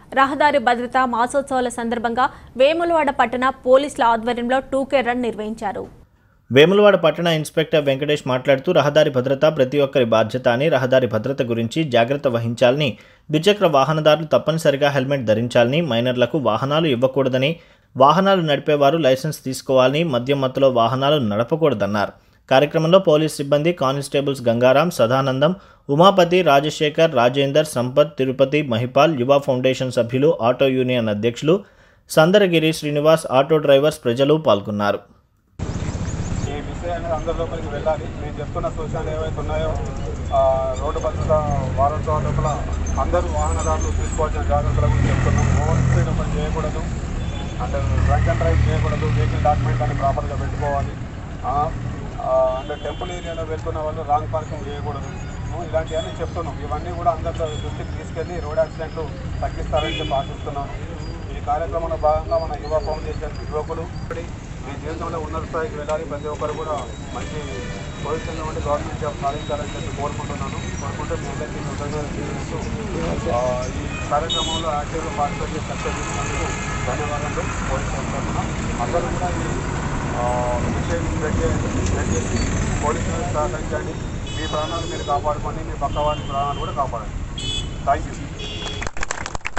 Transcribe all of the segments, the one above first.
రహదారి భద్రత మాసోత్సవాల సందర్భంగా వేములవాడ పట్టణ పోలీసుల ఆధ్వర్యంలో టూకే రన్ నిర్వహించారు వేములవాడ పట్టణ ఇన్స్పెక్టర్ వెంకటేష్ మాట్లాడుతూ రహదారి భద్రత ప్రతి ఒక్కరి బాధ్యత అని రహదారి భద్రత గురించి జాగ్రత్త వహించాలని ద్విచక్ర వాహనదారులు తప్పనిసరిగా హెల్మెట్ ధరించాలని మైనర్లకు వాహనాలు ఇవ్వకూడదని వాహనాలు నడిపేవారు లైసెన్స్ తీసుకోవాలని మద్యం మత్తులో వాహనాలు నడపకూడదన్నారు కార్యక్రమంలో పోలీస్ సిబ్బంది కానిస్టేబుల్స్ గంగారాం సదానందం ఉమాపతి రాజశేఖర్ రాజేందర్ సంపత్ తిరుపతి మహిపాల్ యువ ఫౌండేషన్ సభ్యులు ఆటో యూనియన్ అధ్యక్షులు సందరగిరి శ్రీనివాస్ ఆటో డ్రైవర్స్ ప్రజలు పాల్గొన్నారు ఈ విషయాన్ని అందరి లోపలికి వెళ్ళాలి నేను చెప్తున్న సూచనలు ఏవైతే ఉన్నాయో ఆ, రోడ్డు భద్రత వారోత్సవాల లోపల అందరూ వాహనదారులు తీసుకోవాల్సిన జాగ్రత్తల గురించి చెప్తున్నాం ఓవర్ స్పీడ్ ఒకటి చేయకూడదు అంటే డ్రంక్ అండ్ డ్రైవ్ చేయకూడదు వెహికల్ డాక్యుమెంట్ అని ప్రాపర్గా పెట్టుకోవాలి ఆ, ఆ, అంటే టెంపుల్ ఏరియాలో వెళ్తున్న వాళ్ళు రాంగ్ పార్కింగ్ చేయకూడదు ఉ, ఇలాంటివన్నీ చెప్తున్నాం ఇవన్నీ కూడా అందరితో దృష్టికి తీసుకెళ్ళి రోడ్ యాక్సిడెంట్లు తగ్గిస్తారని చెప్పి ఆశిస్తున్నాను ఈ కార్యక్రమంలో భాగంగా మన యువ ఫౌండేషన్ యువకులు మీ జీవితంలో ఉన్నత స్థాయికి వెళ్ళాలి ప్రతి ఒక్కరు కూడా మంచి పొజిషన్లో ఉండి గవర్నమెంట్ జాబ్ సాధించాలని చెప్పి కోరుకుంటున్నాను కోరుకుంటూ మీ అందరికీ కృతజ్ఞతలు తెలియజేస్తూ ఆ, ఈ కార్యక్రమంలో యాక్టివ్గా పార్టిసిపేట్ చేసి సక్సెస్ చేసినందుకు ధన్యవాదాలు పోలీస్ తరఫున అందరూ కూడా ఈ ఆ, విషయం స్ప్రెడ్ చేయండి స్ప్రెడ్ చేసి పోలీసులను సహకరించండి మీ ప్రాణాలు మీరు కాపాడుకోండి మీ పక్క వారి ప్రాణాలు కూడా కాపాడండి థ్యాంక్ యూ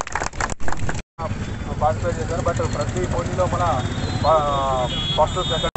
పార్టిసిపేట్ చేశారు బట్ ప్రతి పోటీ లోపల ఫస్ట్ సెకండ్